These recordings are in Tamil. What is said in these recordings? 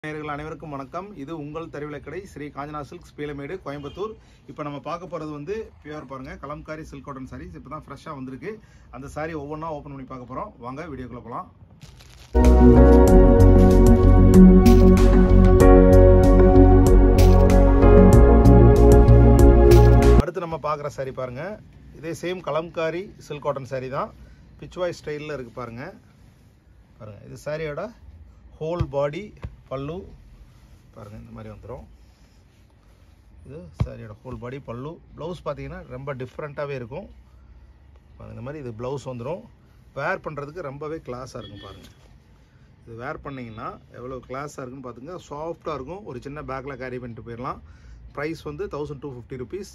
நேயர்கள் அனைவருக்கும் வணக்கம் இது உங்கள் தருவிலக்கடை ஸ்ரீ காஞ்சனா சில்க்ஸ் பீலமேடு கோயம்புத்தூர் இப்போ நம்ம பார்க்க போகிறது வந்து பியூர் பாருங்க கலம்காரி சில்க் காட்டன் சாரீஸ் இப்போ தான் ஃப்ரெஷ்ஷாக வந்திருக்கு அந்த சாரீ ஒவ்வொன்றா ஓப்பன் பண்ணி பார்க்க போகிறோம் வாங்க வீடியோக்குள்ள போகலாம் அடுத்து நம்ம பார்க்குற சாரீ பாருங்க இதே same Kalamkari silk cotton sari தான் பிச்வாய் ஸ்டைலில் இருக்குது பாருங்க பாருங்க இது சாரியோட ஹோல் பாடி பல்லு பாருங்க இந்த மாதிரி வந்துடும் இது சாரியோட ஹோல் பாடி பல்லு ப்ளவுஸ் பார்த்தீங்கன்னா ரொம்ப டிஃப்ரெண்ட்டாகவே இருக்கும் பாருங்க இந்த மாதிரி இது ப்ளவுஸ் வந்துடும் வேர் பண்ணுறதுக்கு ரொம்பவே கிளாஸாக இருக்கும் பாருங்கள் இது வேர் பண்ணிங்கன்னா எவ்வளோ கிளாஸாக இருக்குன்னு பார்த்துங்க சாஃப்டாக இருக்கும் ஒரு சின்ன பேக்கில் கேரி பண்ணிட்டு போயிடலாம் ப்ரைஸ் வந்து தௌசண்ட் டூ ஃபிஃப்டி ருபீஸ்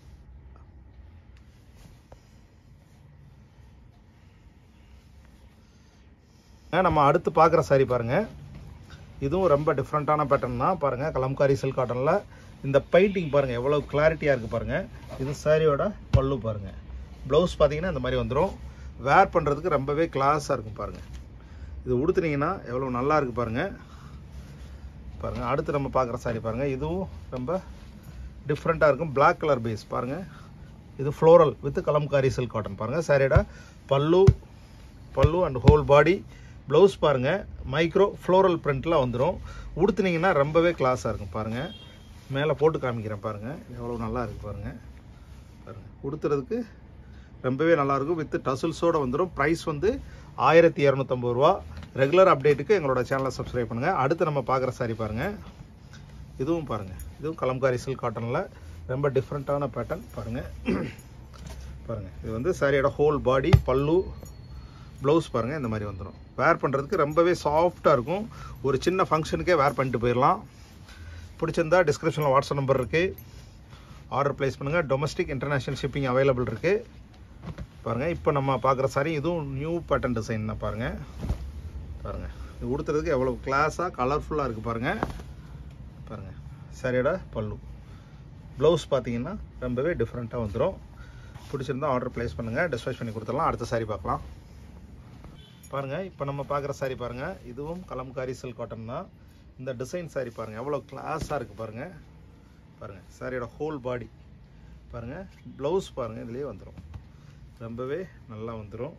நம்ம அடுத்து பார்க்குற சாரி பாருங்கள் இதுவும் ரொம்ப டிஃப்ரெண்ட்டான பேட்டர்ன் தான் பாருங்கள் கலம்காரி சில்க் காட்டனில் இந்த பெயிண்டிங் பாருங்கள் எவ்வளோ கிளாரிட்டியாக இருக்குது பாருங்கள் இது சாரியோட பல்லு பாருங்கள் ப்ளவுஸ் பார்த்தீங்கன்னா இந்த மாதிரி வந்துடும் வேர் பண்ணுறதுக்கு ரொம்பவே கிளாஸாக இருக்கும் பாருங்கள் இது உடுத்துனீங்கன்னா எவ்வளோ நல்லா இருக்குது பாருங்கள் பாருங்கள் அடுத்து நம்ம பார்க்குற சாரி பாருங்கள் இதுவும் ரொம்ப டிஃப்ரெண்ட்டாக இருக்கும் Black கலர் பேஸ் பாருங்கள் இது floral with Kalamkari silk cotton பாருங்கள் சாரியோட பல்லு பல்லு அண்ட் ஹோல் பாடி ப்ளவுஸ் பாருங்கள் மைக்ரோ ஃப்ளோரல் பிரிண்ட்டில் வந்துடும் உடுத்துனீங்கன்னா ரொம்பவே கிளாஸாக இருக்கும் பாருங்கள் மேலே போட்டு காமிக்கிறேன் பாருங்கள் எவ்வளோ நல்லா இருக்குது பாருங்கள் பாருங்கள் உடுத்துறதுக்கு ரொம்பவே நல்லாயிருக்கும் வித் டசில்ஸோடு வந்துடும் ப்ரைஸ் வந்து ஆயிரத்தி இரநூத்தம்பது ரூபா ரெகுலர் அப்டேட்டுக்கு எங்களோட சேனலை சப்ஸ்கிரைப் பண்ணுங்கள் அடுத்து நம்ம பார்க்குற சாரி பாருங்கள் இதுவும் பாருங்கள் இதுவும் கலம்காரி சில்க் காட்டனில் ரொம்ப டிஃப்ரெண்ட்டான பேட்டர்ன் பாருங்கள் பாருங்கள் இது வந்து சாரியோட ஹோல் பாடி பல்லு ப்ளவுஸ் பாருங்கள் இந்த மாதிரி வந்துடும் வேர் பண்ணுறதுக்கு ரொம்பவே சாஃப்டாக இருக்கும் ஒரு சின்ன ஃபங்க்ஷனுக்கே வேர் பண்ணிட்டு போயிடலாம் பிடிச்சிருந்தா டிஸ்கிரிப்ஷனில் வாட்ஸ்அப் நம்பர் இருக்குது ஆர்டர் ப்ளேஸ் பண்ணுங்கள் டொமஸ்டிக் இன்டர்நேஷ்னல் ஷிப்பிங் அவைலபிள் இருக்குது பாருங்கள் இப்போ நம்ம பார்க்குற சாரி இதுவும் நியூ பேட்டர்ன் டிசைன் தான் பாருங்கள் பாருங்கள் இது உடுத்துறதுக்கு எவ்வளோ கிளாஸாக கலர்ஃபுல்லாக இருக்குது பாருங்கள் பாருங்கள் சாரியோட பல்லு ப்ளவுஸ் பார்த்தீங்கன்னா ரொம்பவே டிஃப்ரெண்ட்டாக வந்துடும் பிடிச்சிருந்தா ஆர்டர் ப்ளேஸ் பண்ணுங்கள் டிஸ்பேச் பண்ணி கொடுத்துடலாம் அடுத்த சாரி பார்க்கலாம் பாருங்கள் இப்போ நம்ம பார்க்குற சாரி பாருங்கள் இதுவும் கலம்காரி சில்க் காட்டன் தான் இந்த டிசைன் சாரி பாருங்கள் எவ்வளோ கிளாஸாக இருக்குது பாருங்கள் பாருங்கள் சாரியோட ஹோல் பாடி பாருங்கள் ப்ளவுஸ் பாருங்கள் இதுலேயே வந்துடும் ரொம்பவே நல்லா வந்துடும்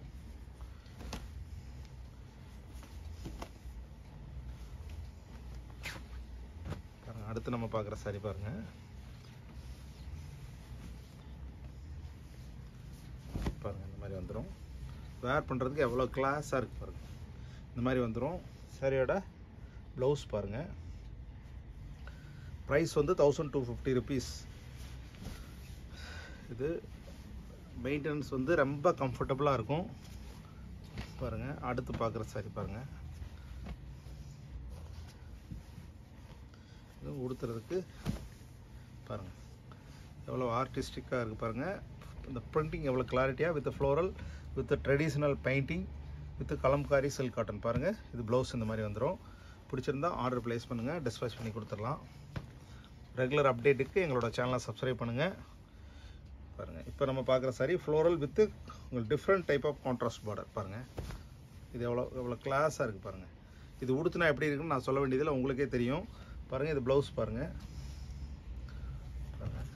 பாருங்கள் அடுத்து நம்ம பார்க்குற சாரி பாருங்கள் பாருங்கள் இந்த மாதிரி வந்துடும் வேர் பண்ணுறதுக்கு எவ்வளோ கிளாஸாக இருக்குது பாருங்கள் இந்த மாதிரி வந்துடும் சாரியோட ப்ளவுஸ் பாருங்கள் ப்ரைஸ் வந்து தௌசண்ட் டூ ஃபிஃப்டி ருபீஸ் இது மெயின்டெனன்ஸ் வந்து ரொம்ப கம்ஃபர்டபுளாக இருக்கும் பாருங்கள் அடுத்து பார்க்குற சாரி பாருங்கள் இது உடுத்துறதுக்கு பாருங்கள் எவ்வளோ ஆர்டிஸ்டிக்காக இருக்குது பாருங்கள் இந்த பிரிண்டிங் எவ்வளோ கிளாரிட்டியாக with floral with traditional painting with Kalamkari silk cotton பாருங்கள் இது ப்ளவுஸ் இந்த மாதிரி வந்துடும் பிடிச்சிருந்தா ஆர்டர் ப்ளேஸ் பண்ணுங்கள் டிஸ்பேச் பண்ணி கொடுத்துடலாம் ரெகுலர் அப்டேட்டுக்கு எங்களோட சேனலை சப்ஸ்கிரைப் பண்ணுங்கள் பாருங்கள் இப்போ நம்ம பார்க்குற சாரி ஃப்ளோரல் வித்து உங்களுக்கு different type of contrast border பாருங்கள் இது எவ்வளோ எவ்வளோ கிளாஸாக இருக்குது பாருங்கள் இது உடுத்துனா எப்படி இருக்குன்னு நான் சொல்ல வேண்டியதில் உங்களுக்கே தெரியும் பாருங்கள் இது ப்ளவுஸ் பாருங்கள் பாருங்கள்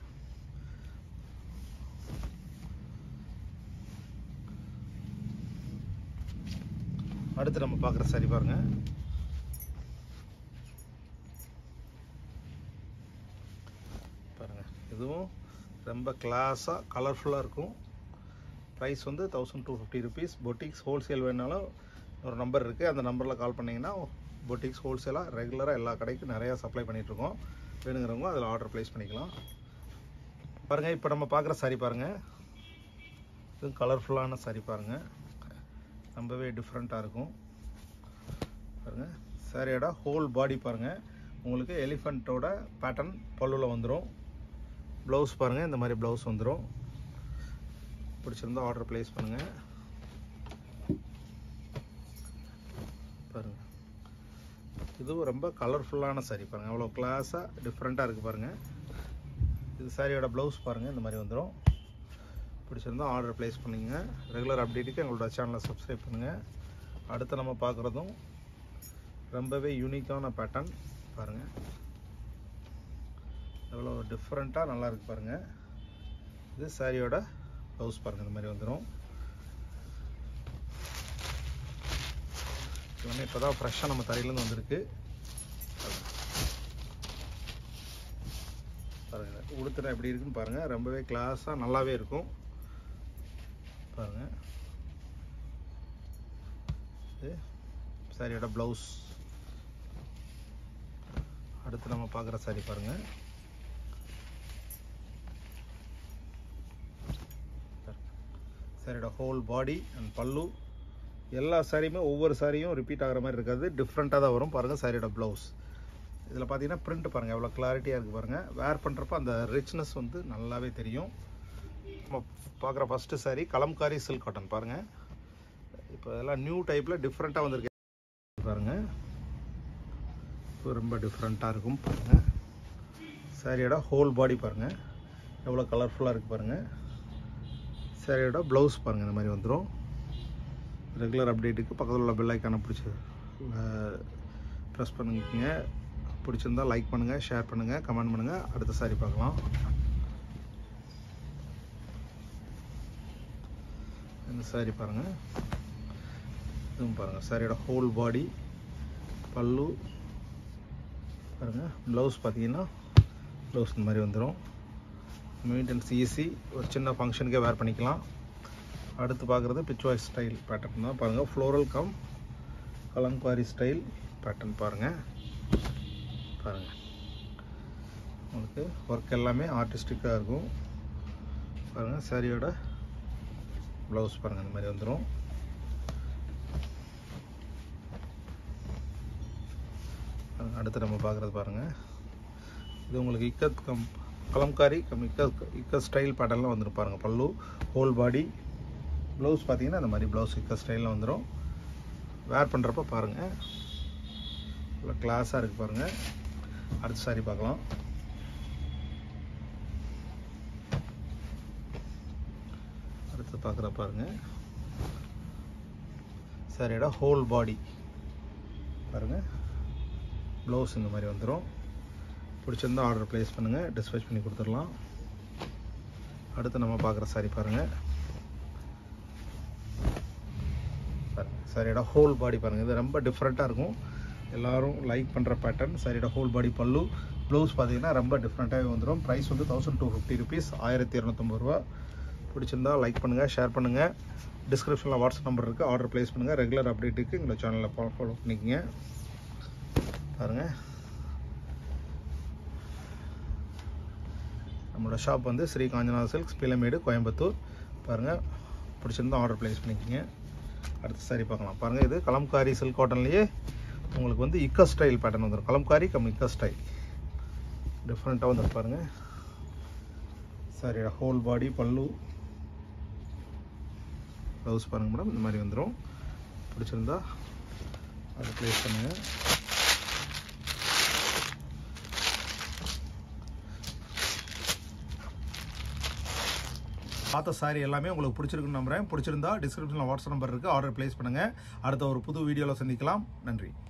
அடுத்து நம்ம பார்க்குற சாரி பாருங்க பாருங்க இதுவும் ரொம்ப கிளாஸாக கலர்ஃபுல்லாக இருக்கும் ப்ரைஸ் வந்து thousand two fifty rupees boutiques wholesale வேணாலும் ஒரு நம்பர் இருக்குது அந்த நம்பரில் கால் பண்ணிங்கன்னா பொட்டிக்ஸ் ஹோல்சேலாக ரெகுலராக எல்லா கடைக்கும் நிறையா சப்ளை பண்ணிகிட்ருக்கோம் வேணுங்கிறவங்க அதில் ஆர்டர் ப்ளேஸ் பண்ணிக்கலாம் பாருங்கள் இப்போ நம்ம பார்க்குற சாரி பாருங்கள் இது கலர்ஃபுல்லான சாரி பாருங்கள் ரொம்பவே டிஃப்ரெண்ட்டாக இருக்கும் பாருங்கள் சாரியோட ஹோல் பாடி பாருங்கள் உங்களுக்கு எலிஃபண்ட்டோட பேட்டர்ன் பல்லுவில் வந்துடும் ப்ளவுஸ் பாருங்கள் இந்த மாதிரி ப்ளவுஸ் வந்துடும் பிடிச்சிருந்தா ஆர்டர் ப்ளேஸ் பண்ணுங்கள் பாருங்கள் இதுவும் ரொம்ப கலர்ஃபுல்லான சாரி பாருங்கள் அவ்வளோ கிளாஸாக டிஃப்ரெண்ட்டாக இருக்குது பாருங்கள் இது சாரியோட ப்ளவுஸ் பாருங்கள் இந்த மாதிரி வந்துடும் பிடிச்சிருந்தா ஆர்டர் ப்ளேஸ் பண்ணிங்க ரெகுலர் அப்டேட்டுக்கு எங்களோட சேனலை சப்ஸ்கிரைப் பண்ணுங்கள் அடுத்து நம்ம பார்க்குறதும் ரொம்பவே யூனிக்கான பேட்டர்ன் பாருங்க எவ்வளோ டிஃப்ரெண்ட்டாக நல்லா இருக்கு பாருங்க இது சாரியோட ப்ளவுஸ் பாருங்க இந்த மாதிரி வந்துடும் இது வந்து இப்போ தான் ஃப்ரெஷ்ஷாக நம்ம தரையிலேருந்து வந்திருக்கு பாருங்க உடுத்துனா எப்படி இருக்குன்னு பாருங்க ரொம்பவே கிளாஸாக நல்லாவே இருக்கும் பாருங்க இது சாரியோட ப்ளவுஸ் அடுத்து நம்ம பார்க்குற சாரி பாருங்க சாரியோட ஹோல் பாடி அண்ட் பல்லு எல்லா சாரியுமே ஒவ்வொரு சாரியும் ரிப்பீட் ஆகிற மாதிரி இருக்காது டிஃப்ரெண்ட்டாக தான் வரும் பாருங்கள் சாரியோட ப்ளவுஸ் இதில் பார்த்தீங்கன்னா பிரிண்ட் பாருங்கள் எவ்வளோ கிளாரிட்டியாக இருக்குது பாருங்கள் வேர் பண்ணுறப்ப அந்த ரிச்னஸ் வந்து நல்லாவே தெரியும் நம்ம பார்க்குற first sari Kalamkari silk cotton பாருங்கள் இப்போ இதெல்லாம் நியூ டைப்பில் டிஃப்ரெண்ட்டாக வந்திருக்கு பாருங்கள் இப்போ ரொம்ப டிஃப்ரெண்ட்டாக இருக்கும் பாருங்கள் சாரியோட ஹோல் பாடி பாருங்கள் எவ்வளோ கலர்ஃபுல்லாக இருக்குது பாருங்கள் சாரியோட ப்ளவுஸ் பாருங்கள் இந்த மாதிரி வந்துடும் ரெகுலர் அப்டேட்டுக்கு பக்கத்தில் உள்ள பெல் ஐக்கானை பிடிச்சி ப்ரெஸ் பண்ணிக்கோங்க பிடிச்சிருந்தா லைக் பண்ணுங்கள் ஷேர் பண்ணுங்கள் கமெண்ட் பண்ணுங்கள் அடுத்த சாரி பார்க்கலாம் இந்த சாரி பாருங்கள் இதுவும் பாருங்கள் சாரியோட ஹோல் பாடி பல்லு பாருங்கள் ப்ளவுஸ் பார்த்தீங்கன்னா ப்ளவுஸ் இந்த மாதிரி வந்துடும் மெயின்டெனன்ஸ் ஈஸி ஒரு சின்ன ஃபங்க்ஷனுக்கே வேர் பண்ணிக்கலாம் அடுத்து பார்க்குறது பிச்வாய் ஸ்டைல் பேட்டர்ன் தான் பாருங்கள் floral cum Kalamkari style pattern பாருங்கள் பாருங்கள் உங்களுக்கு ஒர்க் எல்லாமே ஆர்டிஸ்டிக்காக இருக்கும் பாருங்கள் சாரியோட ப்ளவுஸ் பாருங்கள் இந்த மாதிரி வந்துடும் அடுத்து நம்ம பார்க்குறது பாருங்கள் இது உங்களுக்கு ikat cum Kalamkari cum ikat ikat style பேட்டர்னில் வந்துடும் பாருங்கள் பல்லு ஹோல் பாடி ப்ளவுஸ் பார்த்தீங்கன்னா இந்த மாதிரி ப்ளவுஸ் இக்கத் ஸ்டைலில் வந்துடும் வேர் பண்ணுறப்ப பாருங்கள் இவ்வளோ கிளாஸாக இருக்குது பாருங்கள் அடுத்த சாரி பார்க்கலாம் அடுத்து பார்க்குற பாருங்க சாரியோட ஹோல் பாடி பாருங்க ப்ளவுஸ் இந்த மாதிரி வந்துடும் பிடிச்சிருந்தா ஆர்டர் ப்ளேஸ் பண்ணுங்கள் டிஸ்பேச் பண்ணி கொடுத்துடலாம் அடுத்து நம்ம பார்க்குற சாரி பாருங்கள் சாரியோட ஹோல் பாடி பாருங்கள் இது ரொம்ப டிஃப்ரெண்ட்டாக இருக்கும் எல்லாரும் லைக் பண்ணுற பேட்டர்ன் சாரியோட ஹோல் பாடி பல்லு ப்ளவுஸ் பார்த்தீங்கன்னா ரொம்ப டிஃப்ரெண்ட்டாகவே வந்துடும் ப்ரைஸ் வந்து தௌசண்ட் டூ ஃபிஃப்டி ருபீஸ் ஆயிரத்தி இரநூத்தம்பது ரூபா பிடிச்சிருந்தா லைக் பண்ணுங்கள் ஷேர் பண்ணுங்கள் டிஸ்கிரிப்ஷனில் வாட்ஸ்அப் நம்பர் இருக்குது ஆர்டர் ப்ளேஸ் பண்ணுங்கள் ரெகுலர் அப்டேட்டுக்கு எங்களை சேனலில் ஃபாலோ ஃபாலோ பண்ணிக்கோங்க பாருங்கள் நம்மளோட ஷாப் வந்து ஸ்ரீ காஞ்சனா சில்க்ஸ் பிளமேடு கோயம்புத்தூர் பாருங்கள் பிடிச்சிருந்தா ஆர்டர் ப்ளேஸ் பண்ணிக்கோங்க அடுத்த சாரி பார்க்கலாம் பாருங்கள் இது கலம்காரி சில்க் காட்டன்லேயே உங்களுக்கு வந்து இக்கா ஸ்டைல் பேட்டர்ன் வந்துடும் கலம்காரி கம் இக்கா ஸ்டைல் டிஃப்ரெண்ட்டாக வந்துடும் பாருங்கள் சாரியோட ஹோல் பாடி பல்லு ப்ளவுஸ் பாருங்கள் மேடம் இந்த மாதிரி வந்துடும் பிடிச்சிருந்தா அதை ப்ளேஸ் பண்ணுங்கள் பார்த்த சாரி எல்லாமே உங்களுக்கு பிடிச்சிருக்குன்னு நம்புறேன் பிடிச்சிருந்தா டிஸ்கிரிப்ஷனில் வாட்ஸ்அப் நம்பர் இருக்குது ஆர்டர் ப்ளேஸ் பண்ணுங்கள் அடுத்த ஒரு புது வீடியோவில் சந்திக்கலாம் நன்றி